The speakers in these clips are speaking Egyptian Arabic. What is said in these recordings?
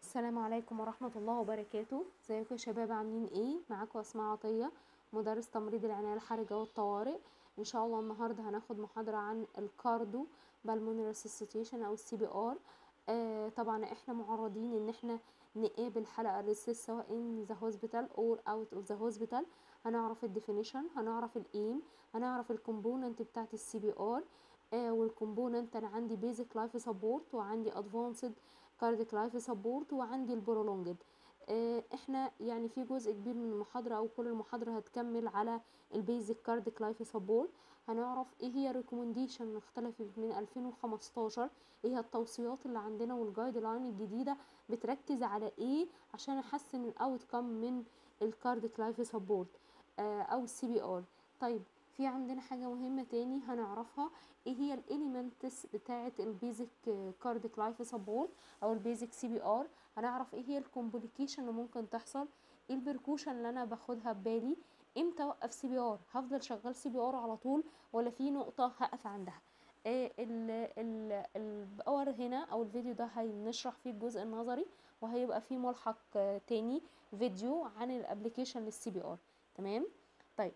السلام عليكم ورحمة الله وبركاته ازيكم يا شباب عاملين ايه معاكم اسماء عطية مدرس تمريض العناية الحرجة والطوارئ ان شاء الله النهاردة هناخد محاضرة عن الكاردو بالمونري ريسيسيتيشن او السي بي ار آه طبعا احنا معرضين ان احنا نقابل حلقة الريسيس سواء in the hospital or out of the hospital هنعرف الديفينيشن هنعرف الايم هنعرف الكومبوننت بتاعت السي بي ار آه والكومبوننت انا عندي بيزك لايف سبورت وعندي ادفانسد كارديك لايف سبورت وعندي البرولونجد آه احنا يعني في جزء كبير من المحاضرة او كل المحاضرة هتكمل على البيزك كارديك لايف سبورت هنعرف ايه هي الريكومنديشن اختلفت من 2015 ايه هي التوصيات اللي عندنا والجايد لاين الجديدة بتركز على ايه عشان احسن الاوت كم من الكارديك لايف سبورت آه او السي بي ار طيب في عندنا حاجة مهمة تاني هنعرفها ايه هي الاليمنتس بتاعة البيزك كارديك لايف سبورت او البيزك سي بي ار هنعرف ايه هي الكومبليكيشن اللي ممكن تحصل ايه البركوشن اللي انا باخدها ببالي امتى اوقف سي بي ار هفضل شغال سي بي ار على طول ولا في نقطة هقف عندها إيه ال ال الباور هنا او الفيديو ده هنشرح فيه الجزء النظري وهيبقى فيه ملحق تاني فيديو عن الابليكيشن للسي بي ار تمام طيب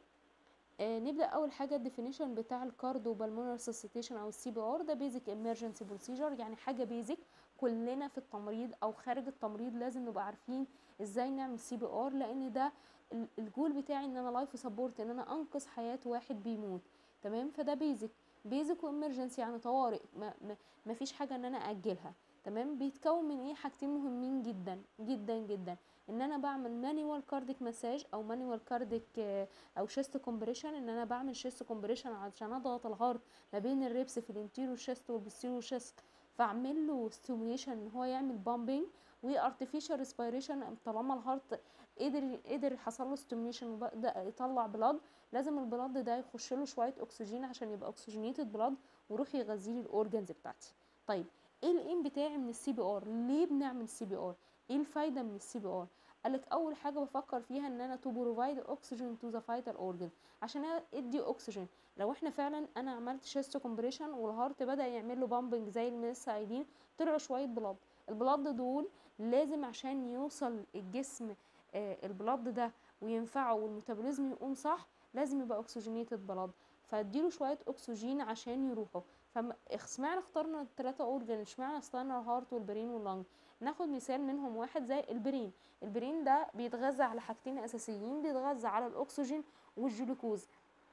آه نبدا اول حاجه الديفينيشن بتاع الكاردو بالمونر سيسيتيشن او السي بي ار ده بيزك امرجنسي بروسيجر يعني حاجه بيزك كلنا في التمريض او خارج التمريض لازم نبقى عارفين ازاي نعمل سي بي ار لان ده الجول بتاعي ان انا لايف سبورت ان انا انقذ حياه واحد بيموت تمام فده بيزك بيزك وامرجنسي يعني طوارئ ما, ما, ما فيش حاجه ان انا اجلها تمام بيتكون من ايه حاجتين مهمين جدا جدا جدا ان انا بعمل مانيوال كارديك مساج او مانيوال كارديك او شيست كومبريشن ان انا بعمل شيست كومبريشن عشان اضغط الهارت ما بين الريبس في الانتيريور شيست والبوستيريور شيست فاعمل له ستيميوليشن ان هو يعمل بامبنج وارتفيشال ريسبيريشن طالما الهارت قدر قدر حصل له ستيميوليشن وبدا يطلع بلاد لازم البلاد ده يخش له شويه اكسجين عشان يبقى اكسجينيتد بلاد ويروح يغذي لي الاورجنز بتاعتي طيب ايه الايم بتاعي من السي بي ار ليه بنعمل سي بي ار ايه الفايده من السي بي ار قالك اول حاجه بفكر فيها ان انا تو بروفايد اكسجين تو ذا فايتال اورجن عشان ادي اكسجين لو احنا فعلا انا عملت شيست كومبريشن والهارت بدا يعمل له بامبنج زي اللي لسه قايلين طلعوا شويه بلاد البلاد دول لازم عشان يوصل الجسم آه البلاد ده وينفعه والميتابوليزم يقوم صح لازم يبقى اكسجينيتد بلاد فاديله شويه اكسجين عشان يروحوا فاشمعنى اخترنا الثلاثه اورجن اشمعنى اخترنا الهارت والبرين واللنج ناخد مثال منهم واحد زي البرين البرين ده بيتغذى على حاجتين اساسيين بيتغذى على الاكسجين والجلوكوز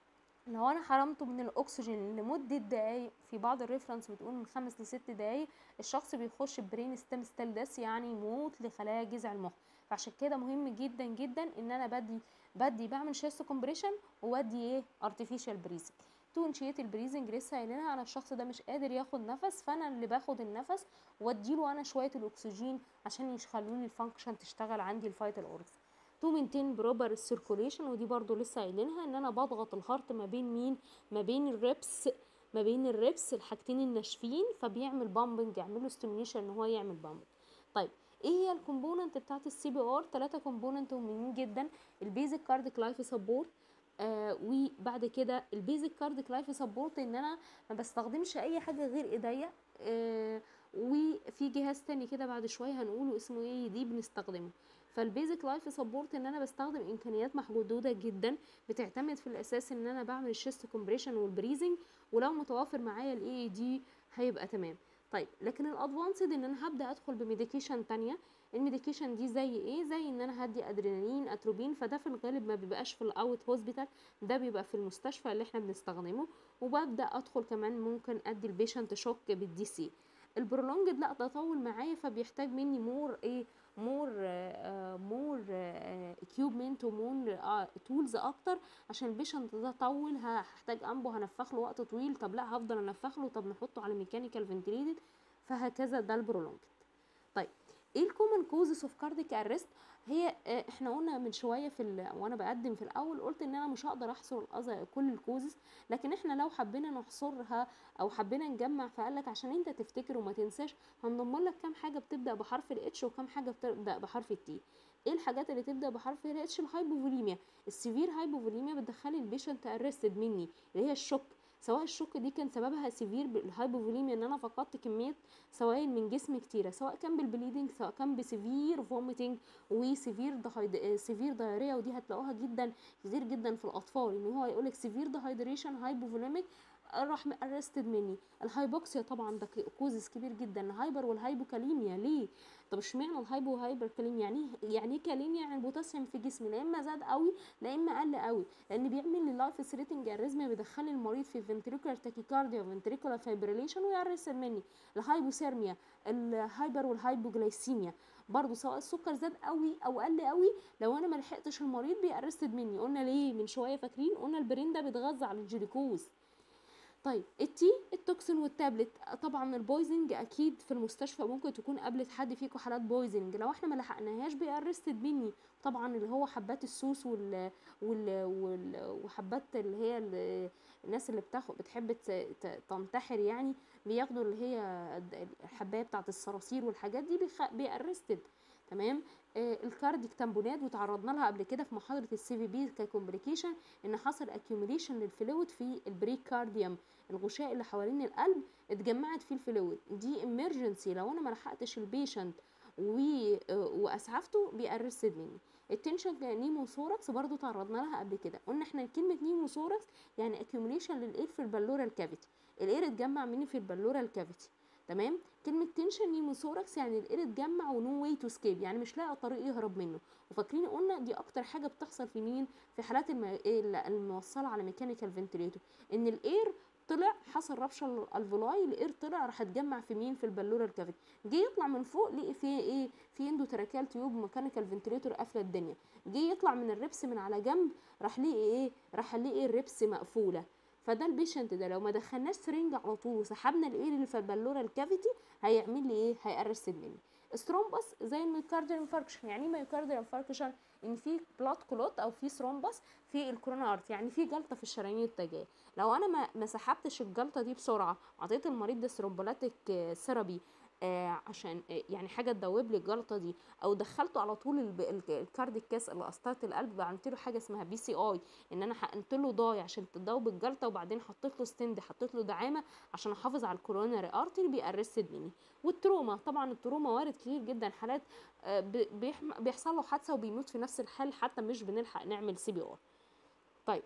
لو انا حرمته من الاكسجين لمده دقايق في بعض الريفرنس بتقول من خمس لست دقايق الشخص بيخش برين ستيم ستيل داس يعني يموت لخلايا جذع المخ فعشان كده مهم جدا جدا ان انا بدي بدي بعمل شيست كومبريشن وادي ايه ارتفيشال بريزنج تو انشيت البريزنج لسه قايلينها انا الشخص ده مش قادر ياخد نفس فانا اللي باخد النفس واديله انا شويه الاكسجين عشان يخلوني الفانكشن تشتغل عندي الفايتال اورجز تو مينتين بروبر السيركوليشن ودي برضو لسه قايلينها ان انا بضغط الهارت ما بين مين ما بين الريبس ما بين الريبس الحاجتين الناشفين فبيعمل بامبنج يعمل له ستيميوليشن ان هو يعمل بامبنج طيب ايه هي الكومبوننت بتاعت السي بي ار ثلاثه كومبوننت مهمين جدا البيزك كارديك لايف سبورت آه وبعد كده البيزك كارديك لايف سبورت ان انا ما بستخدمش اي حاجه غير ايديا آه وفي جهاز تاني كده بعد شويه هنقوله اسمه ايه دي بنستخدمه فالبيزك لايف سبورت ان انا بستخدم امكانيات محدوده جدا بتعتمد في الاساس ان انا بعمل الشيست كومبريشن والبريزنج ولو متوافر معايا الاي دي هيبقى تمام طيب لكن الادفانسد ان انا هبدا ادخل بميديكيشن تانية الميديكيشن دي زي ايه زي ان انا هدي ادرينالين اتروبين فده في الغالب ما بيبقاش في الاوت هوسبيتال ده بيبقى في المستشفى اللي احنا بنستخدمه وببدا ادخل كمان ممكن ادي البيشنت شوك بالدي سي البرولونجد لا ده طول معايا فبيحتاج مني مور ايه مور آه مور اكيوبمنت ومور آه تولز اكتر عشان البيشنت ده طول هحتاج امبو هنفخ له وقت طويل طب لا هفضل انفخ له طب نحطه على ميكانيكال فنتليتد فهكذا ده البرولونجد طيب ايه الكومن كوزز اوف كارديك ارست هي احنا قلنا من شويه في وانا بقدم في الاول قلت ان انا مش هقدر احصر كل الكوزز لكن احنا لو حبينا نحصرها او حبينا نجمع فقال لك عشان انت تفتكر وما تنساش هنضم لك كام حاجه بتبدا بحرف الاتش وكام حاجه بتبدا بحرف التي ايه الحاجات اللي تبدا بحرف الاتش الهايبوفوليميا السيفير هايبوفوليميا بتدخلي البيشنت ارستد مني اللي هي الشوك سواء الشوك دي كان سببها سيفير بالهايبوفوليميا ان انا فقدت كميه سوائل من جسمي كتيره سواء كان بالبليدنج سواء كان بسيفير فوميتنج وسيفير دهايد سيفير دايريا ودي هتلاقوها جدا كتير جدا في الاطفال ان هو يقول لك سيفير دهايدريشن هايبوفوليميك راح ارستد مني الهايبوكسيا طبعا ده كوزس كبير جدا الهايبر والهايبوكاليميا ليه طب اشمعنى الهايبو هايبر كاليميا يعني يعني ايه كاليميا يعني البوتاسيوم في جسمي لا اما زاد قوي لا اما قل قوي لان بيعمل لي لايف ثريتنج اريزميا بيدخل المريض في فنتريكولار تاكيكارديا وفنتريكولار فايبريليشن ويرسل مني الهايبوثيرميا الهايبر والهايبوجلايسيميا برضو سواء السكر زاد قوي او قل قوي لو انا ما لحقتش المريض بيأرستد مني قلنا ليه من شويه فاكرين قلنا البرين ده بيتغذى على الجلوكوز طيب التي التوكسين والتابلت طبعا البويزنج اكيد في المستشفى ممكن تكون قابلت حد فيكم حالات بويزنج لو احنا ما لحقناهاش بيأرستد مني طبعا اللي هو حبات السوس وال, وال... وال... وحبات اللي هي ال... الناس اللي بتاخد بتحب تنتحر يعني بياخدوا اللي هي الحبايه بتاعت الصراصير والحاجات دي بيخ... بيأرستد تمام آه الكارديك تامبونات وتعرضنا لها قبل كده في محاضره السي في بي ككومبليكيشن ان حصل اكيوميليشن للفلويد في البريكارديوم الغشاء اللي حوالين القلب اتجمعت فيه الفلويد دي امرجنسي لو انا ما لحقتش البيشنت واسعفته بيأرسد مني التنشن نيموثوركس برضو تعرضنا لها قبل كده قلنا احنا كلمه نيموثوركس يعني اكيوميليشن للاير في البلورال كافيتي الاير اتجمع مني في البلورال كافيتي تمام كلمه تنشن نيموثوركس يعني الاير اتجمع ونو واي تو سكيب يعني مش لاقي طريق يهرب منه وفاكرين قلنا دي اكتر حاجه بتحصل في مين في حالات الم... الموصله على ميكانيكال فنتريتور ان الاير طلع حصل ربشه الفولاي الاير طلع راح اتجمع في مين في البلوره الكافيتي جه يطلع من فوق لقي فيه ايه في اندوتراكيال تيوب ميكانيكال فنتريتور قافله الدنيا جه يطلع من الربس من على جنب راح لقي ايه راح لقي الربس مقفوله فده البيشنت ده لو ما دخلناش سرنج على طول وسحبنا الاير اللي في البلوره الكافيتي هيعمل لي ايه هيقرص مني ثرومبس زي الميوكارديال انفاركشن يعني ايه ميوكارديال انفاركشن ان في بلاد كلوت او في ثرومبس في الكورونا ارت يعني في جلطه في الشرايين التاجيه لو انا ما ما سحبتش الجلطه دي بسرعه عطيت المريض ده ثرومبولاتيك ثيرابي آه عشان آه يعني حاجه تدوب لي الجلطه دي او دخلته على طول الكارديك كاس اللي قسطره القلب عملت له حاجه اسمها بي سي اي ان انا حقنت له ضاي عشان تدوب الجلطه وبعدين حطيت له ستند حطيت له دعامه عشان احافظ على الكوروناري ارتري بيأرست مني والتروما طبعا التروما وارد كتير جدا حالات آه بيحصل له حادثه وبيموت في نفس الحال حتى مش بنلحق نعمل سي بي ار طيب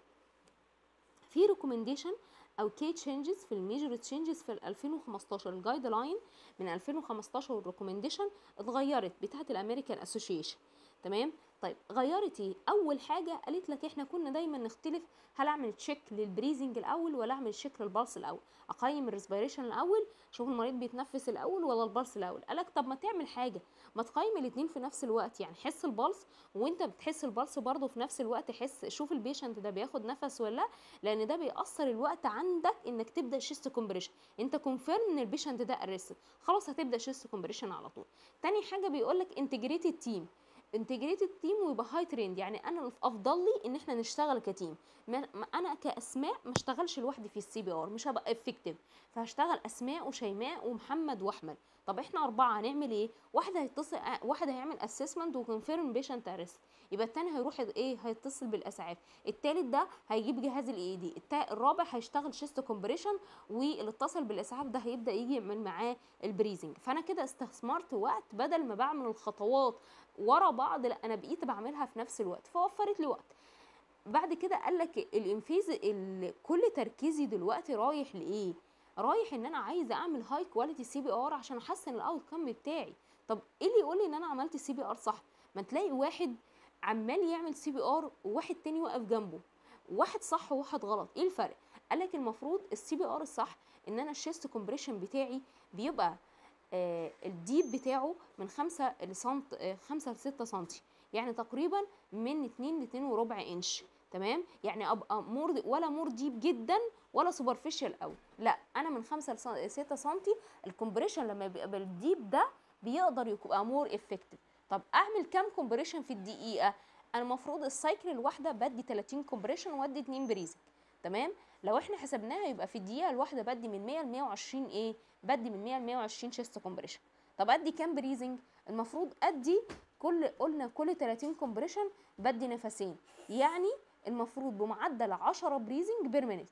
في ريكومنديشن او كي تشينجز في الميجر تشينجز في 2015 الجايد لاين من 2015 والريكومنديشن اتغيرت بتاعه الامريكان اسوشيشن تمام طيب غيرت ايه اول حاجه قالت لك احنا كنا دايما نختلف هل اعمل تشيك للبريزنج الاول ولا اعمل تشيك للبلس الاول اقيم الريسبيريشن الاول شوف المريض بيتنفس الاول ولا البلس الاول قالك طب ما تعمل حاجه ما تقيم الاثنين في نفس الوقت يعني حس البلس وانت بتحس البلس برضه في نفس الوقت حس شوف البيشنت ده بياخد نفس ولا لا لان ده بيأثر الوقت عندك انك تبدا شيست كومبريشن انت كونفيرم ان البيشنت ده ارست خلاص هتبدا شيست كومبريشن على طول تاني حاجه بيقول لك انتجريتد تيم انتجريتد تيم ويبقى هاي تريند يعني انا افضل لي ان احنا نشتغل كتيم انا كاسماء ما اشتغلش لوحدي في السي بي ار مش هبقى افكتيف فهشتغل اسماء وشيماء ومحمد واحمد طب احنا اربعه هنعمل ايه واحد هيتصل واحد هيعمل اسسمنت وكونفيرم بيشنت ارست يبقى التاني هيروح ايه هيتصل بالاسعاف التالت ده هيجيب جهاز الاي دي الرابع هيشتغل شيست كومبريشن واللي اتصل بالاسعاف ده هيبدا يجي يعمل معاه البريزنج فانا كده استثمرت وقت بدل ما بعمل الخطوات ورا بعض لا انا بقيت بعملها في نفس الوقت فوفرت لي وقت بعد كده قال لك الانفيز كل تركيزي دلوقتي رايح لايه رايح ان انا عايزه اعمل هاي كواليتي سي بي ار عشان احسن الاوت كم بتاعي طب ايه اللي يقول لي ان انا عملت سي بي ار صح ما تلاقي واحد عمال يعمل سي بي ار وواحد تاني واقف جنبه واحد صح وواحد غلط ايه الفرق قال لك المفروض السي بي ار الصح ان انا الشيست كومبريشن بتاعي بيبقى آه الديب بتاعه من خمسة لسنت آه خمسة لستة سنتي يعني تقريبا من اتنين لاتنين وربع انش تمام يعني ابقى مور ولا مور ديب جدا ولا سوبرفيشال قوي لا انا من خمسة لستة سنتي الكومبريشن لما بيبقى بالديب ده بيقدر يبقى مور افكتيف طب اعمل كام كومبريشن في الدقيقه انا المفروض السايكل الواحده بدي 30 كومبريشن وادي 2 بريزنج تمام لو احنا حسبناها يبقى في الدقيقه الواحده بدي من 100 ل 120 ايه بدي من 100 ل 120 شيست كومبريشن طب ادي كام بريزنج المفروض ادي كل قلنا كل 30 كومبريشن بدي نفسين يعني المفروض بمعدل 10 بريزنج بير مينيت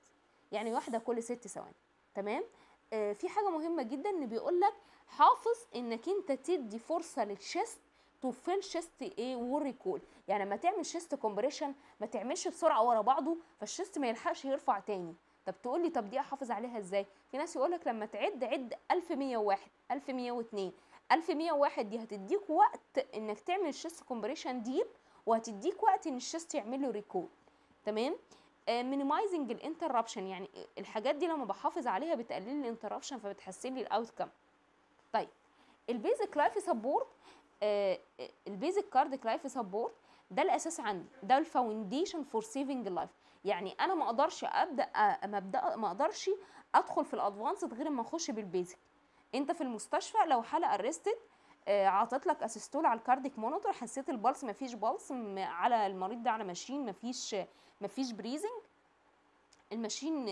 يعني واحده كل ست ثواني تمام آه في حاجه مهمه جدا ان بيقول لك حافظ انك انت تدي فرصه للشيست تو فيل شيست ايه وريكول يعني لما تعمل شيست كومبريشن ما تعملش بسرعه ورا بعضه فالشيست ما يلحقش يرفع تاني طب تقول لي طب دي احافظ عليها ازاي في ناس يقول لك لما تعد عد 1101 1102 1101 دي هتديك وقت انك تعمل الشيست كومبريشن ديب وهتديك وقت ان الشيست يعمل له ريكول تمام مينيمايزنج الانتربشن يعني الحاجات دي لما بحافظ عليها بتقلل لي الانتربشن فبتحسن لي الاوتكم طيب البيزك لايف سبورت البيزك كارديك لايف سبورت ده الاساس عندي ده الفاونديشن فور سيفنج لايف يعني انا ما اقدرش ابدا ما ابدا ما اقدرش ادخل في الادفانسد غير ما اخش بالبيزك انت في المستشفى لو حاله ارستد عطت لك اسيستول على الكارديك مونيتور حسيت البلس ما فيش بلس على المريض ده على ماشين ما فيش ما فيش بريزنج الماشين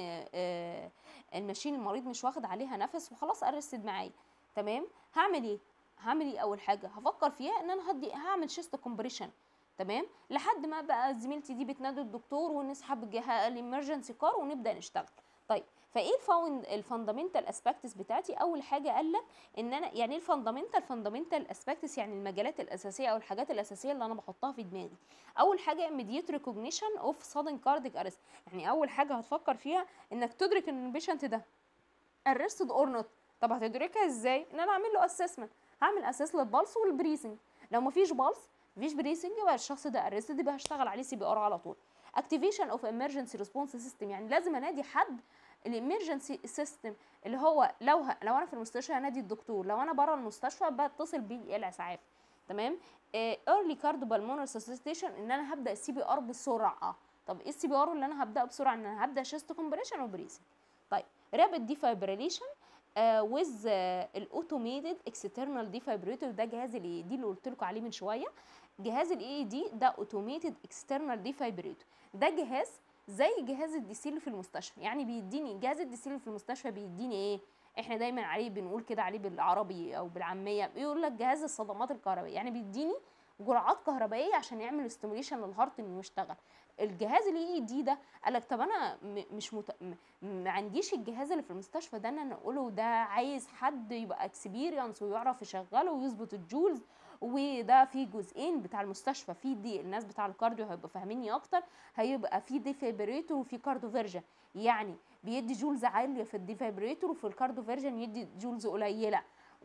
الماشين المريض مش واخد عليها نفس وخلاص ارستد معايا تمام هعمل ايه هعمل ايه اول حاجه هفكر فيها ان انا هدي هعمل شيست كومبريشن تمام لحد ما بقى زميلتي دي بتنادي الدكتور ونسحب الامرجنسي كار ونبدا نشتغل طيب فايه الفاوند الفاندامنتال اسبكتس بتاعتي اول حاجه قال لك ان انا يعني ايه الفاندامنتال فاندامنتال اسبكتس يعني المجالات الاساسيه او الحاجات الاساسيه اللي انا بحطها في دماغي اول حاجه immediate recognition of sudden cardiac arrest يعني اول حاجه هتفكر فيها انك تدرك ان البيشنت ده arrested or not طب هتدركها ازاي ان انا اعمل له اسسمنت هعمل اساس للبلس والبريسنج لو مفيش بلس مفيش بريسنج يبقى الشخص ده ارستد يبقى هشتغل عليه سي بي ار على طول اكتيفيشن اوف امرجنسي ريسبونس سيستم يعني لازم انادي حد الامرجنسي سيستم اللي هو لو ه... لو انا في المستشفى هنادي الدكتور لو انا بره المستشفى بتصل بالاسعاف تمام ايرلي كاردو بالمونر سسيتيشن ان انا هبدا السي بي ار بسرعه طب ايه السي بي ار اللي انا هبداه بسرعه ان انا هبدا شيست كومبريشن وبريسنج طيب رابid ديفايبريليشن ويز الاوتوميتد اكسترنال ديفايبريتور ده جهاز الاي دي اللي قلت لكم عليه من شويه جهاز الاي دي ده اوتوميتد اكسترنال ديفايبريتور ده جهاز زي جهاز الديسيل اللي في المستشفى يعني بيديني جهاز الديسيل اللي في المستشفى بيديني ايه احنا دايما عليه بنقول كده عليه بالعربي او بالعاميه بيقول لك جهاز الصدمات الكهربائيه يعني بيديني جرعات كهربائيه عشان يعمل ستيموليشن للهارت انه يشتغل الجهاز اللي اي دي ده قال لك طب انا مش مت... ما عنديش الجهاز اللي في المستشفى ده ان انا اقوله ده عايز حد يبقى اكسبيرينس ويعرف يشغله ويظبط الجولز وده في جزئين بتاع المستشفى في دي الناس بتاع الكارديو هيبقوا فاهميني اكتر هيبقى في ديفيبريتور وفي كارديو فيرجن يعني بيدي جولز عاليه في الديفيبريتور وفي الكارديو فيرجن يدي جولز قليله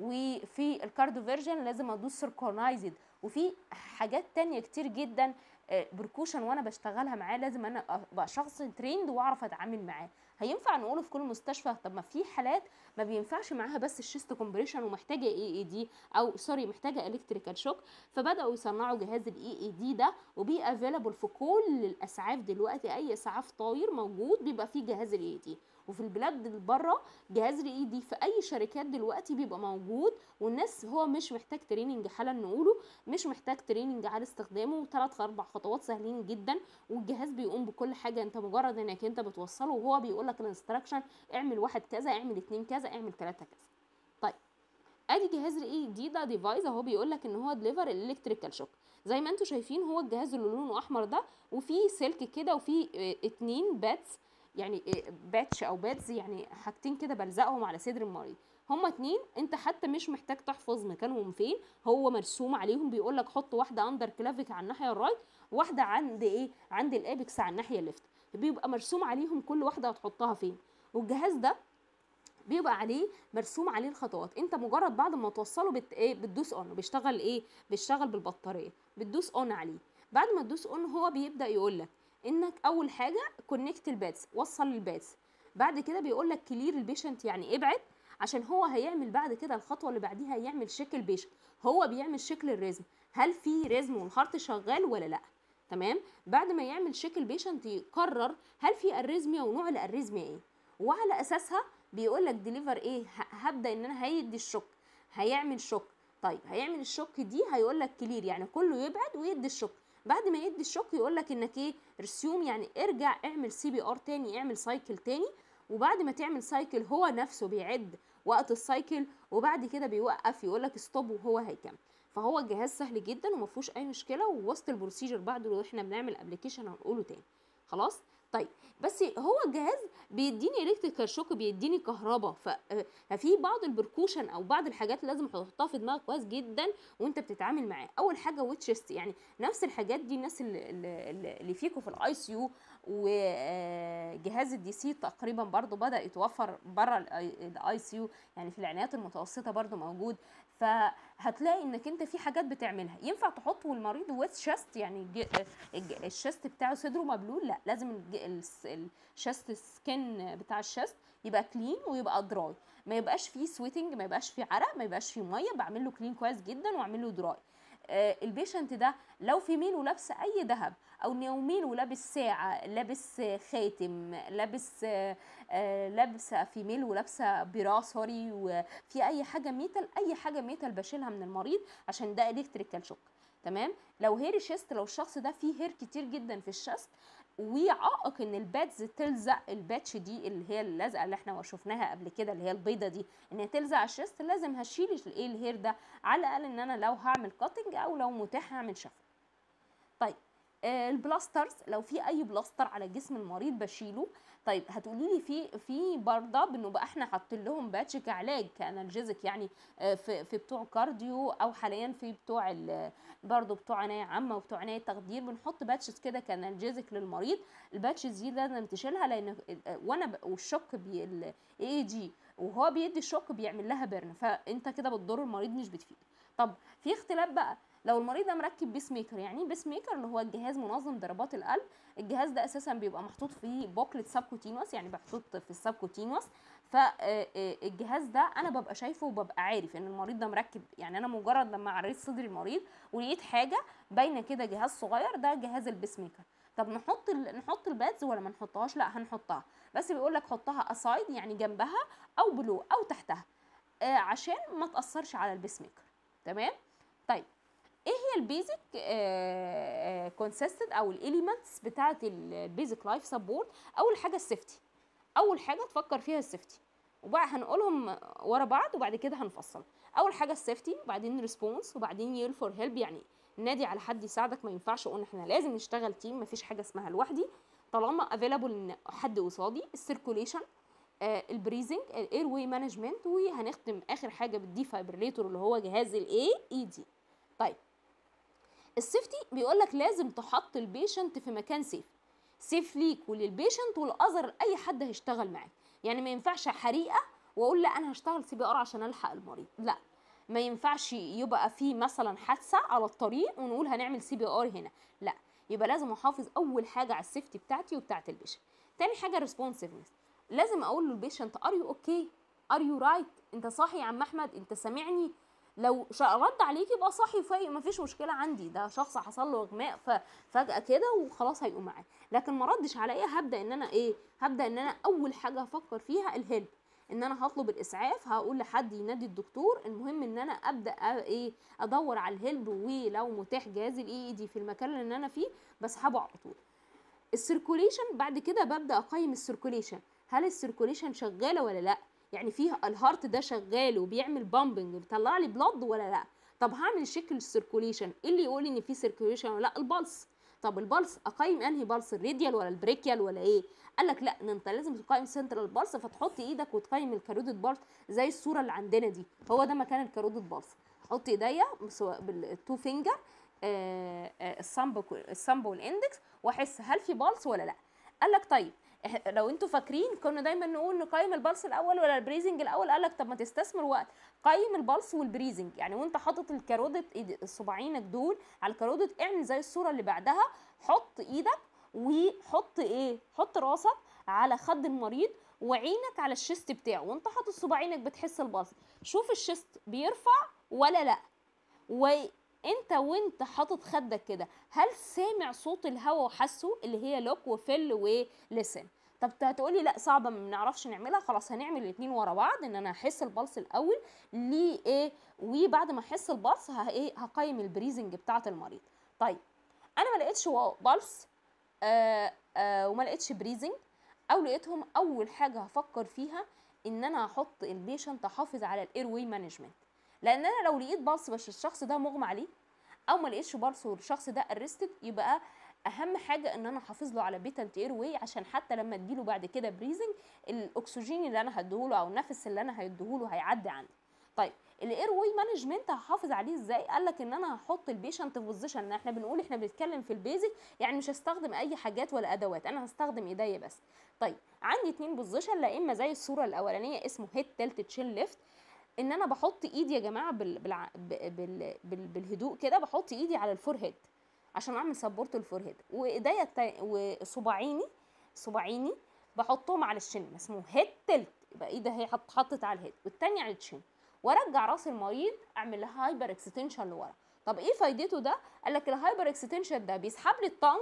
وفي الكارديو فيرجن لازم ادوس سيركونايزد وفي حاجات تانية كتير جدا بركوشن وانا بشتغلها معاه لازم انا ابقى شخص تريند واعرف اتعامل معاه هينفع نقوله في كل مستشفى طب ما في حالات ما بينفعش معاها بس الشيست كومبريشن ومحتاجه اي اي دي او سوري محتاجه الكتريكال شوك فبداوا يصنعوا جهاز الاي اي دي ده وبي افيلابل في كل الاسعاف دلوقتي اي اسعاف طاير موجود بيبقى فيه جهاز الاي دي وفي البلاد اللي بره جهاز الاي دي في اي شركات دلوقتي بيبقى موجود والناس هو مش محتاج تريننج حالا نقوله مش محتاج تريننج على استخدامه ثلاث اربع خطوات سهلين جدا والجهاز بيقوم بكل حاجه انت مجرد انك انت بتوصله وهو بيقول لك الانستراكشن اعمل واحد كذا اعمل اتنين كذا اعمل ثلاثه كذا طيب ادي جهاز الاي دي ده ديفايس اهو بيقول لك ان هو ديليفر الالكتريكال شوك زي ما انتم شايفين هو الجهاز اللي لونه احمر ده وفيه سلك كده وفيه اتنين باتس يعني باتش او باتز يعني حاجتين كده بلزقهم على صدر المريض هما اتنين انت حتى مش محتاج تحفظ مكانهم فين هو مرسوم عليهم بيقول لك حط واحده اندر كلافيك على الناحيه الرايت واحده عند ايه عند الابكس على الناحيه الليفت بيبقى مرسوم عليهم كل واحده هتحطها فين والجهاز ده بيبقى عليه مرسوم عليه الخطوات انت مجرد بعد ما توصله بت... ايه بتدوس اون بيشتغل ايه بيشتغل بالبطاريه بتدوس اون عليه بعد ما تدوس اون هو بيبدا يقول لك انك اول حاجه كونكت البادز وصل البادز بعد كده بيقول لك كلير البيشنت يعني ابعد عشان هو هيعمل بعد كده الخطوه اللي بعديها يعمل شكل بيشنت هو بيعمل شكل الريزم هل في ريزم والهارت شغال ولا لا تمام بعد ما يعمل شكل بيشنت يقرر هل في اريزميا ونوع الاريزميا ايه وعلى اساسها بيقول لك ديليفر ايه هبدا ان انا هيدي الشوك هيعمل شوك طيب هيعمل الشوك دي هيقول لك كلير يعني كله يبعد ويدي الشوك بعد ما يدي الشوك يقول لك انك ايه رسيوم يعني ارجع اعمل سي بي ار تاني اعمل سايكل تاني وبعد ما تعمل سايكل هو نفسه بيعد وقت السايكل وبعد كده بيوقف يقول لك ستوب وهو هيكمل فهو الجهاز سهل جدا وما فيهوش اي مشكله ووسط البروسيجر بعد لو احنا بنعمل ابلكيشن هنقوله تاني خلاص طيب بس هو الجهاز بيديني الكتريكال شوك بيديني كهرباء ف- ففي بعض البركوشن او بعض الحاجات اللي لازم تحطها في دماغك كويس جدا وانت بتتعامل معاه اول حاجه ويتشست يعني نفس الحاجات دي الناس اللي, اللي اللي فيكم في الاي سي يو وجهاز الدي سي تقريبا برضو بدا يتوفر بره الاي سي يو يعني في العنايات المتوسطه برضو موجود فهتلاقي انك انت في حاجات بتعملها ينفع تحطه المريض ويت شست يعني الج- الج- الشست بتاعه صدره مبلول لا لازم الج- الس- الشست سكن بتاع الشست يبقى كلين ويبقى دراي ما يبقاش فيه سويتنج ما يبقاش فيه عرق ما يبقاش فيه ميه بعمل له كلين كويس جدا واعمل له دراي آه البيشنت ده لو في ميل ولابسه اي ذهب او لو ميل ولابس ساعه لابس آه، خاتم لابس آه، آه، لابسه في ميل ولابسه برا سوري وفي اي حاجه ميتال اي حاجه ميتال بشيلها من المريض عشان ده الكتريكال شوك تمام لو هير شيست لو الشخص ده فيه هير كتير جدا في الشست وعائق ان البادز تلزق الباتش دي اللي هي اللزقه اللي احنا شفناها قبل كده اللي هي البيضه دي ان هي تلزق على الشست لازم هشيل الايه الهير ده على الاقل ان انا لو هعمل كاتنج او لو متاح هعمل شفه طيب آه، البلاسترز لو في اي بلاستر على جسم المريض بشيله طيب هتقولي لي في في برضه بنبقى احنا حاطين لهم باتش كعلاج كانالجيزك يعني آه، في في بتوع كارديو او حاليا في بتوع ال- برضه بتوع عنايه عامه وبتوع عنايه تخدير بنحط باتشز كده كانالجيزك للمريض الباتشز دي لازم تشيلها لان آه، وانا ب- والشوك بي الاي جي وهو بيدي الشوك بيعمل لها بيرن فانت كده بتضر المريض مش بتفيد طب في اختلاف بقى لو المريض ده مركب بيس ميكر يعني ايه بيس ميكر اللي هو الجهاز منظم ضربات القلب الجهاز ده اساسا بيبقى محطوط في بوكلت سابكوتينوس يعني محطوط في السابكوتينوس فالجهاز ده انا ببقى شايفه وببقى عارف ان المريض ده مركب يعني انا مجرد لما عريت صدر المريض ولقيت حاجه باينه كده جهاز صغير ده جهاز البيس ميكر طب نحط ال... نحط البادز ولا ما نحطهاش لا هنحطها بس بيقول لك حطها اسايد يعني جنبها او بلو او تحتها آه عشان ما تاثرش على البيس ميكر تمام طيب ايه هي البيزك كونسيستد او الاليمنتس بتاعه البيزك لايف سبورت اول حاجه السيفتي اول حاجه تفكر فيها السيفتي وبقى هنقولهم ورا بعض وبعد كده هنفصل اول حاجه السيفتي وبعدين ريسبونس وبعدين يل فور هيلب يعني نادي على حد يساعدك ما ينفعش اقول احنا لازم نشتغل تيم مفيش حاجه اسمها لوحدي طالما افيلابل ان حد قصادي السيركوليشن آه البريزنج الاير واي مانجمنت وهنختم اخر حاجه بالديفايبريليتور اللي هو جهاز الاي اي دي طيب السيفتي بيقول لك لازم تحط البيشنت في مكان سيف سيف ليك وللبيشنت والاذر اي حد هيشتغل معاك يعني ما ينفعش حريقه واقول لا انا هشتغل سي بي ار عشان الحق المريض لا ما ينفعش يبقى في مثلا حادثه على الطريق ونقول هنعمل سي بي ار هنا لا يبقى لازم احافظ اول حاجه على السيفتي بتاعتي وبتاعت البيشنت تاني حاجه ريسبونسفنس لازم اقول للبيشنت ار يو اوكي ار يو رايت انت صاحي يا عم احمد انت سامعني لو شا- رد عليك يبقى صاحي وفايق مفيش مشكله عندي ده شخص حصل له اغماء ففجاه كده وخلاص هيقوم معاه لكن ما ردش عليا هبدا ان انا ايه هبدا ان انا اول حاجه هفكر فيها الهيلب ان انا هطلب الاسعاف هقول لحد ينادي الدكتور المهم ان انا ابدا أ- ايه ادور على الهيلب ولو متاح جهاز الاي دي في المكان اللي انا فيه بسحبه على طول السيركوليشن بعد كده ببدا اقيم السيركوليشن هل السيركوليشن شغاله ولا لا يعني فيه الهارت ده شغال وبيعمل بامبنج بيطلع لي بلاد ولا لا طب هعمل شكل السيركوليشن ايه اللي يقول لي ان في سيركوليشن ولا لا البلس طب البلس اقيم انهي بلس الراديال ولا البريكيال ولا ايه قال لك لا ده انت لازم تقيم سنترال بلس فتحط ايدك وتقيم الكاروديد بلس زي الصوره اللي عندنا دي هو ده مكان الكاروديد بلس احط ايديا سواء بالتو فينجر الصمب الصمب والاندكس واحس هل في بلس ولا لا قال لك طيب إح- لو انتوا فاكرين كنا دايما نقول نقيم البلس الاول ولا البريزنج الاول قال لك طب ما تستثمر وقت قيم البلس والبريزنج يعني وانت حاطط الكارودة إيد- الصباعينك دول على الكارودة اعمل زي الصوره اللي بعدها حط ايدك وحط ايه حط راسك على خد المريض وعينك على الشيست بتاعه وانت حاطط صباعينك بتحس البلس شوف الشيست بيرفع ولا لا وانت وانت حاطط خدك كده هل سامع صوت الهواء وحسه اللي هي لوك وفل ولسن طب هتقولي لا صعبه ما بنعرفش نعملها خلاص هنعمل الاثنين ورا بعض ان انا هحس البلس الاول ليه ايه وبعد ما احس البلس ه- ايه هقيم البريزنج بتاعه المريض طيب انا ما لقيتش وا- بلس آه آه وما لقيتش بريزنج او لقيتهم اول حاجه هفكر فيها ان انا هحط البيشنت احافظ على الاير واي مانجمنت لان انا لو لقيت بلس بس الشخص ده مغمى عليه او ما لقيتش بلس والشخص ده ارستد يبقى اهم حاجه ان انا احافظ له على بيتنت اير واي عشان حتى لما اديله بعد كده بريزنج الاكسجين اللي انا هديهوله او النفس اللي انا هديهوله هيعدي عندي طيب الاير واي مانجمنت هحافظ عليه ازاي قال لك ان انا هحط البيشنت في بوزيشن احنا بنقول احنا بنتكلم في البيزك يعني مش هستخدم اي حاجات ولا ادوات انا هستخدم ايديا بس طيب عندي اتنين بوزيشن لا اما زي الصوره الاولانيه اسمه هيد تلت تشين ليفت ان انا بحط ايدي يا جماعه بال... بالع... بال... بال... بالهدوء كده بحط ايدي على الفور هيد عشان اعمل سبورت الفور هيد وايديا التا... وصباعيني صباعيني بحطهم على الشن اسمه هيد تلت يبقى ايدي هي حطت على الهيد والتانية على الشن وارجع راس المريض اعمل لها هايبر اكستنشن لورا طب ايه فايدته ده قال لك الهايبر اكستنشن ده بيسحب لي الطنج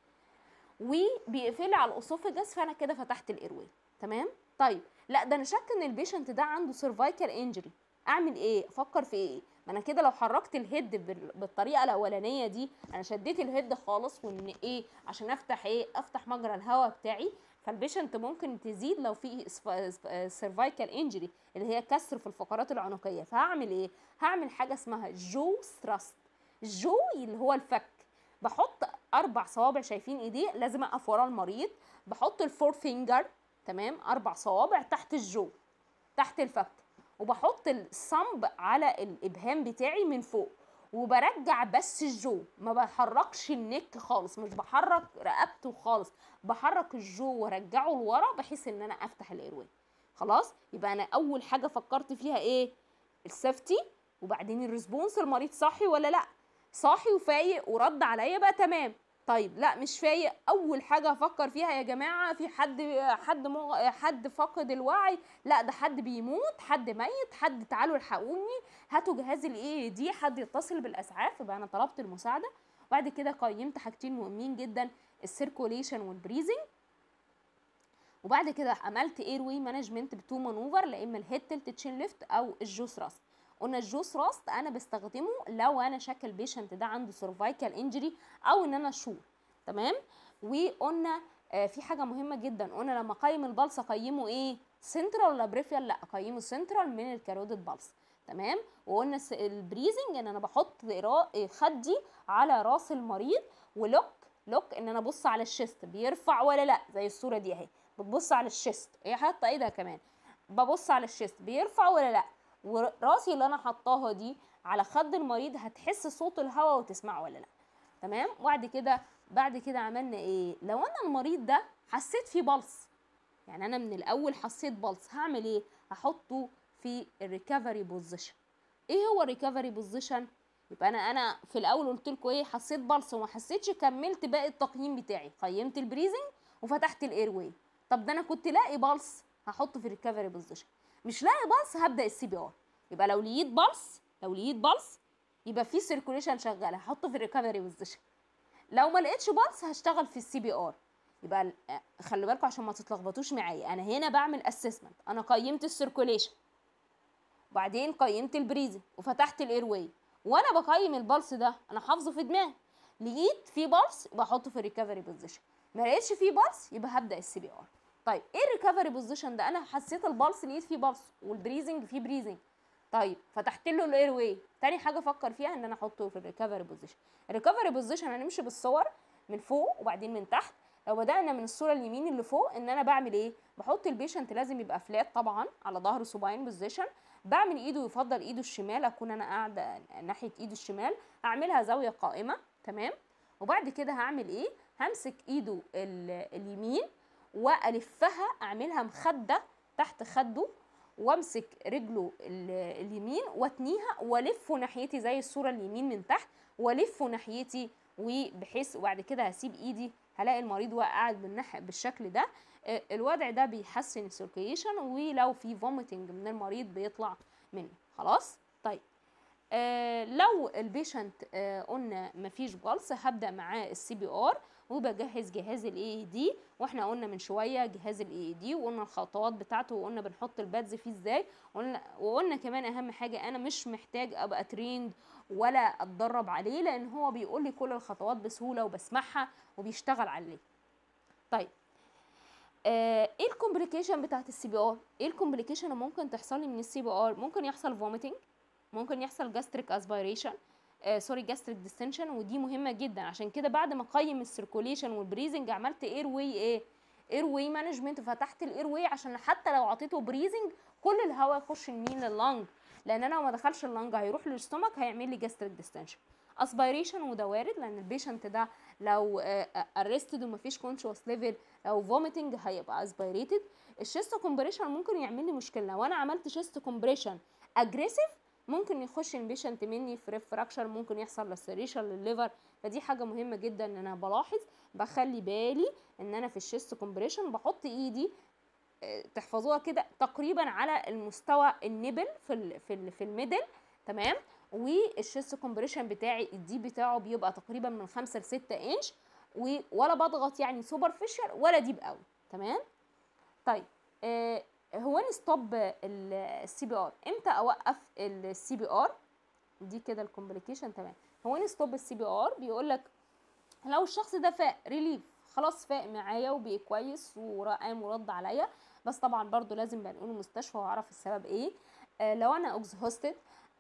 وبيقفل على الاسوفجس فانا كده فتحت الايروي تمام طيب لا ده انا شك ان البيشنت ده عنده سيرفايكال انجري اعمل ايه افكر في ايه ما انا كده لو حركت الهيد بالطريقه الاولانيه دي انا شديت الهيد خالص وان ايه عشان افتح ايه افتح مجرى الهواء بتاعي فالبيشنت ممكن تزيد لو في سيرفايكال انجري اللي هي كسر في الفقرات العنقيه فهعمل ايه هعمل حاجه اسمها جو ثراست جو اللي هو الفك بحط اربع صوابع شايفين ايديه لازم اقف ورا المريض بحط الفور فينجر تمام اربع صوابع تحت الجو تحت الفك وبحط الصنب على الابهام بتاعي من فوق وبرجع بس الجو ما بحركش النك خالص مش بحرك رقبته خالص بحرك الجو وارجعه لورا بحيث ان انا افتح الايروي خلاص يبقى انا اول حاجه فكرت فيها ايه السيفتي وبعدين الريسبونس المريض صاحي ولا لا صاحي وفايق ورد عليا بقى تمام طيب لا مش فايق اول حاجه افكر فيها يا جماعه في حد حد مغ... حد فاقد الوعي لا ده حد بيموت حد ميت حد تعالوا الحقوني هاتوا جهاز الاي دي حد يتصل بالاسعاف يبقى انا طلبت المساعده وبعد كده قيمت حاجتين مهمين جدا السيركوليشن والبريزنج وبعد كده عملت اير واي مانجمنت بتو مانوفر لا اما الهيد تلت تشين ليفت او الجوس راست قلنا الجوس راست انا بستخدمه لو انا شاك البيشنت ده عنده سيرفايكال انجري او ان انا شور تمام وقلنا آه في حاجه مهمه جدا قلنا لما اقيم البلس اقيمه ايه سنترال ولا بريفيال لا اقيمه سنترال من الكاروديد بالس تمام وقلنا البريزنج ان انا بحط خدي على راس المريض ولوك لوك ان انا ابص على الشيست بيرفع ولا لا زي الصوره دي اهي بتبص على الشيست هي حاطه ايدها كمان ببص على الشيست بيرفع ولا لا وراسي اللي انا حطاها دي على خد المريض هتحس صوت الهواء وتسمعه ولا لا تمام وبعد كده بعد كده عملنا ايه لو انا المريض ده حسيت فيه بلس يعني انا من الاول حسيت بلس هعمل ايه هحطه في الريكفري بوزيشن ايه هو الريكفري بوزيشن يبقى انا انا في الاول قلت لكم ايه حسيت بلس وما حسيتش كملت باقي التقييم بتاعي قيمت البريزنج وفتحت الاير واي طب ده انا كنت لاقي بلس هحطه في الريكفري بوزيشن مش لاقي بلس هبدا السي بي ار يبقى لو لقيت بلس لو لقيت بلس يبقى في سيركوليشن شغال هحطه في الريكفري بوزيشن لو ما لقيتش بلس هشتغل في السي بي ار يبقى خلي بالكم عشان ما تتلخبطوش معايا انا هنا بعمل اسسمنت انا قيمت السيركوليشن وبعدين قيمت البريزنج وفتحت الاير واي وانا بقيم البلس ده انا حافظه في دماغي لقيت في بلس بحطه في الريكفري بوزيشن ما لقيتش فيه بلس يبقى هبدا السي بي ار طيب ايه الريكفري بوزيشن ده انا حسيت البلس لقيت فيه بلس والبريزنج فيه بريزنج طيب فتحت له الاير واي تاني حاجه افكر فيها ان انا احطه في الريكفري بوزيشن الريكفري بوزيشن هنمشي بالصور من فوق وبعدين من تحت لو بدانا من الصوره اليمين اللي فوق ان انا بعمل ايه بحط البيشنت لازم يبقى فلات طبعا على ظهر سوباين بوزيشن بعمل ايده يفضل ايده الشمال اكون انا قاعده ناحيه ايده الشمال اعملها زاويه قائمه تمام وبعد كده هعمل ايه همسك ايده اليمين والفها اعملها مخده تحت خده وامسك رجله اليمين واتنيها والفه ناحيتي زي الصوره اليمين من تحت والفه ناحيتي وبحيث وبعد كده هسيب ايدي هلاقي المريض واقع قاعد بالناحيه بالشكل ده الوضع ده بيحسن السيركيشن ولو في فوميتنج من المريض بيطلع منه خلاص طيب آه لو البيشنت آه قلنا مفيش بلس هبدا معاه السي بي ار وبجهز جهاز الاي دي واحنا قلنا من شويه جهاز الاي دي وقلنا الخطوات بتاعته وقلنا بنحط البادز فيه ازاي وقلنا وقلنا كمان اهم حاجه انا مش محتاج ابقى تريند ولا اتدرب عليه لان هو بيقول لي كل الخطوات بسهوله وبسمعها وبيشتغل عليه طيب آه ايه الكومبليكيشن بتاعت السي بي ار ايه الكومبليكيشن اللي ممكن تحصل لي من السي بي ار ممكن يحصل فوميتنج ممكن يحصل جاستريك اسبيريشن سوري جاستريك ديستنشن ودي مهمه جدا عشان كده بعد ما اقيم السيركوليشن والبريزنج عملت اير واي ايه اير واي مانجمنت فتحت الاير واي عشان حتى لو عطيته بريزنج كل الهواء يخش لمين لللنج لان انا لو ما دخلش اللنج هيروح للستومك هيعمل لي جاستريك ديستنشن اسبيريشن وده وارد لان البيشنت ده لو ارستد ومفيش كونشوس ليفل لو فوميتنج هيبقى اسبيريتد الشيست كومبريشن ممكن يعمل لي مشكله لو انا عملت شيست كومبريشن اجريسيف ممكن يخش البيشنت مني في ريفراكشر ممكن يحصل لسريشن للليفر فدي حاجه مهمه جدا ان انا بلاحظ بخلي بالي ان انا في الشيست كومبريشن بحط ايدي تحفظوها كده تقريبا على المستوى النبل في ال في ال في الميدل تمام والشيست كومبريشن بتاعي الدي بتاعه بيبقى تقريبا من 5 ل 6 انش ولا بضغط يعني سوبرفيشال ولا ديب قوي تمام طيب آه هو نستوب السي بي ار امتى اوقف السي بي ار دي كده الكومبليكيشن تمام هو نستوب السي بي ار بيقول لك لو الشخص ده فاق ريليف خلاص فاق معايا وبقي كويس وقام ورد عليا بس طبعا برضو لازم بنقول المستشفى واعرف السبب ايه آه لو انا اكزهوستد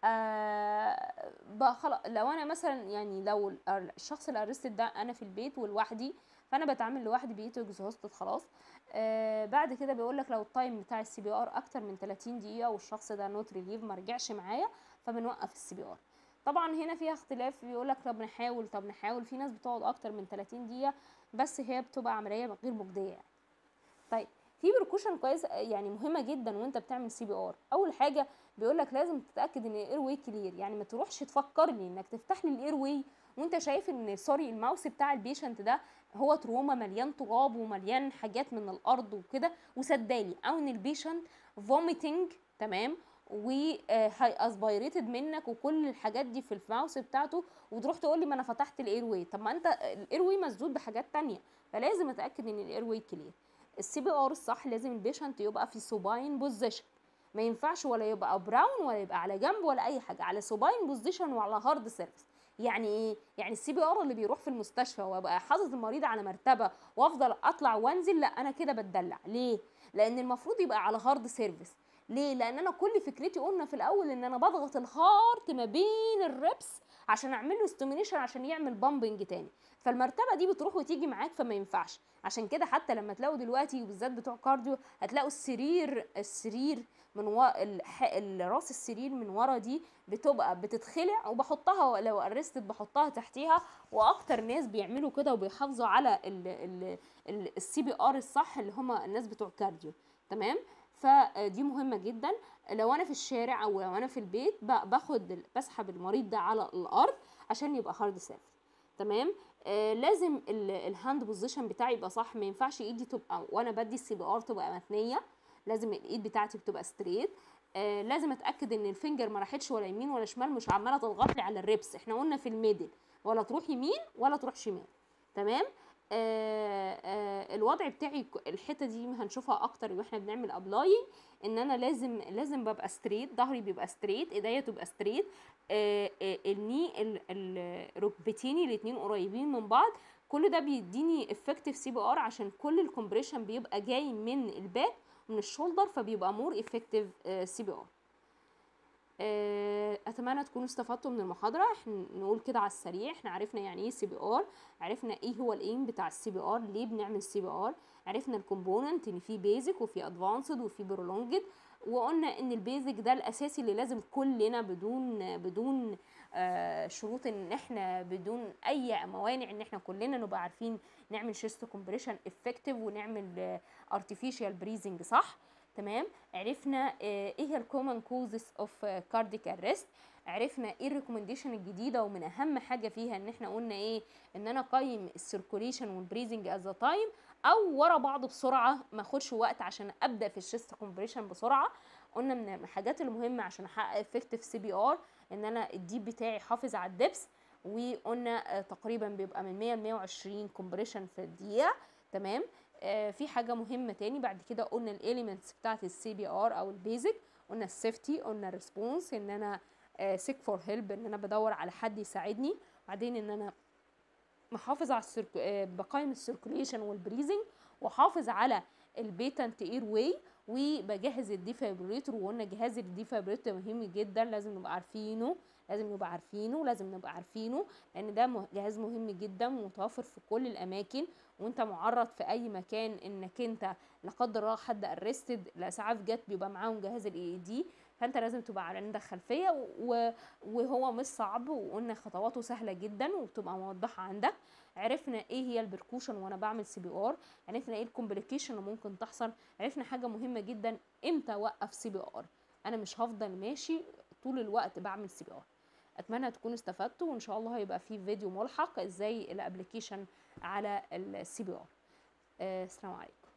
آه خلاص لو انا مثلا يعني لو الشخص اللي ارستد ده انا في البيت ولوحدي فانا بتعامل لوحدي بقيت اكزهوستد خلاص آه بعد كده بيقول لك لو التايم بتاع السي بي ار اكتر من 30 دقيقه والشخص ده نوت ريليف ما رجعش معايا فبنوقف السي بي ار طبعا هنا فيها اختلاف بيقول لك طب نحاول طب نحاول في ناس بتقعد اكتر من 30 دقيقه بس هي بتبقى عمليه غير مجديه يعني. طيب في بركوشن كويس يعني مهمه جدا وانت بتعمل سي بي ار اول حاجه بيقول لك لازم تتاكد ان الاير واي كلير يعني ما تروحش تفكرني انك تفتح لي الاير واي وانت شايف ان سوري الماوس بتاع البيشنت ده هو تروما مليان تراب ومليان حاجات من الارض وكده وسدالي او ان البيشنت فوميتنج تمام وهي اسبيريتد منك وكل الحاجات دي في الماوس بتاعته وتروح تقول لي ما انا فتحت الاير واي طب ما انت الاير واي مسدود بحاجات تانية فلازم اتاكد ان الاير واي كلير السي بي ار الصح لازم البيشنت يبقى في سوباين بوزيشن ما ينفعش ولا يبقى براون ولا يبقى على جنب ولا اي حاجه على سوباين بوزيشن وعلى هارد سيرفيس يعني ايه يعني السي بي ار اللي بيروح في المستشفى وابقى حاطط المريض على مرتبه وافضل اطلع وانزل لا انا كده بتدلع ليه لان المفروض يبقى على هارد سيرفيس ليه لان انا كل فكرتي قلنا في الاول ان انا بضغط الهارت ما بين الريبس عشان اعمل له ستيمينيشن عشان يعمل بامبنج تاني فالمرتبه دي بتروح وتيجي معاك فما ينفعش عشان كده حتى لما تلاقوا دلوقتي وبالذات بتوع كارديو هتلاقوا السرير السرير من ورا راس السرير من ورا دي بتبقى بتتخلع وبحطها لو ارستد بحطها تحتيها واكتر ناس بيعملوا كده وبيحافظوا على السي بي ار الصح اللي هم الناس بتوع كارديو تمام فدي مهمه جدا لو انا في الشارع او لو انا في البيت باخد بسحب المريض ده على الارض عشان يبقى هارد سيرف تمام آه لازم الهاند بوزيشن بتاعي يبقى صح ما ينفعش ايدي تبقى وانا بدي السي بي ار تبقى مثنيه لازم الايد بتاعتي بتبقى ستريت آه لازم اتاكد ان الفنجر ما راحتش ولا يمين ولا شمال مش عماله تضغط لي على الريبس احنا قلنا في الميدل ولا تروح يمين ولا تروح شمال تمام آه آه الوضع بتاعي الحته دي هنشوفها اكتر واحنا بنعمل ابلاينج ان انا لازم لازم ببقى ستريت ظهري بيبقى ستريت ايديا تبقى ستريت آه آه الني الركبتيني الاتنين قريبين من بعض كل ده بيديني افكتيف سي بي ار عشان كل الكومبريشن بيبقى جاي من الباك من الشولدر فبيبقى مور افكتيف سي بي ار اتمنى تكونوا استفدتوا من المحاضره احنا نقول كده على السريع احنا عرفنا يعني ايه سي بي ار عرفنا ايه هو الايم بتاع السي بي ار ليه بنعمل سي بي ار عرفنا الكومبوننت ان في بيزك وفي ادفانسد وفي برولونجد وقلنا ان البيزك ده الاساسي اللي لازم كلنا بدون بدون آه شروط ان احنا بدون اي موانع ان احنا كلنا نبقى عارفين نعمل شيست كومبريشن افكتيف ونعمل ارتفيشال بريزنج صح تمام عرفنا ايه هي الكومن كوزز اوف كارديك ارست عرفنا ايه الريكومنديشن الجديده ومن اهم حاجه فيها ان احنا قلنا ايه ان انا اقيم السيركوليشن والبريزنج از تايم او ورا بعض بسرعه ما اخدش وقت عشان ابدا في الشيست كومبريشن بسرعه قلنا من الحاجات المهمه عشان احقق افكتيف سي بي ار ان انا الديب بتاعي حافظ على الدبس وقلنا تقريبا بيبقى من 100 ل 120 كومبريشن في الدقيقه تمام آه في حاجه مهمه تاني بعد كده قلنا الاليمنتس بتاعت السي بي ار او البيزك قلنا السيفتي قلنا الريسبونس ان انا سيك فور هيلب ان انا بدور على حد يساعدني بعدين ان انا محافظ على السيرك... آه بقيم السيركوليشن والبريزنج وحافظ على البيتنت اير واي وبجهز الديفابريتور وقلنا جهاز الديفابريتور مهم جدا لازم نبقى عارفينه لازم نبقى عارفينه لازم نبقى عارفينه لان ده مه- جهاز مهم جدا متوفر في كل الاماكن وانت معرض في اي مكان انك انت لا قدر الله حد ارستد الاسعاف جت بيبقى معاهم جهاز الاي دي فانت لازم تبقى عندك خلفيه و- وهو مش صعب وقلنا خطواته سهله جدا وبتبقى موضحه عندك عرفنا ايه هي البركوشن وانا بعمل سي بي ار عرفنا ايه الكومبليكيشن اللي ممكن تحصل عرفنا حاجه مهمه جدا امتى اوقف سي بي ار انا مش هفضل ماشي طول الوقت بعمل سي بي ار اتمنى تكونوا استفدتوا وان شاء الله هيبقى في فيديو ملحق ازاي الابلكيشن على السي بي ار السلام عليكم